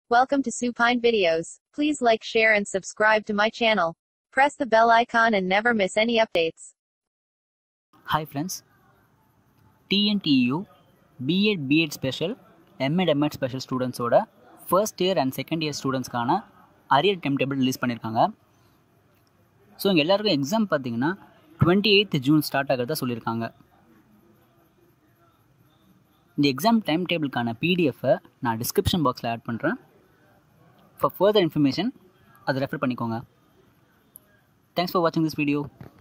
Welcome to Supine Videos. Please like, share, and subscribe to my channel. Press the bell icon and never miss any updates. Hi friends TNTU BEd BEd special MEd MEd special ஸ்டூடெண்ட்ஸோட first year and second year ஸ்டூடெண்ட்ஸ்க்கான arrear time table release பண்ணியிருக்காங்க so இங்கே எல்லாருக்கும் exam பார்த்தீங்கன்னா twenty eighth June start ஆகிறதா சொல்லியிருக்காங்க இந்த exam time டேபிளுக்கான பிடிஎஃப்பை நான் டிஸ்கிரிப்ஷன் பாக்ஸில் ஆட் பண்ணுறேன் ஃபார் ஃபர்தர் இன்ஃபர்மேஷன் அதை ரெஃபர் பண்ணிக்கோங்க தேங்க்ஸ் ஃபார் வாட்சிங் திஸ் வீடியோ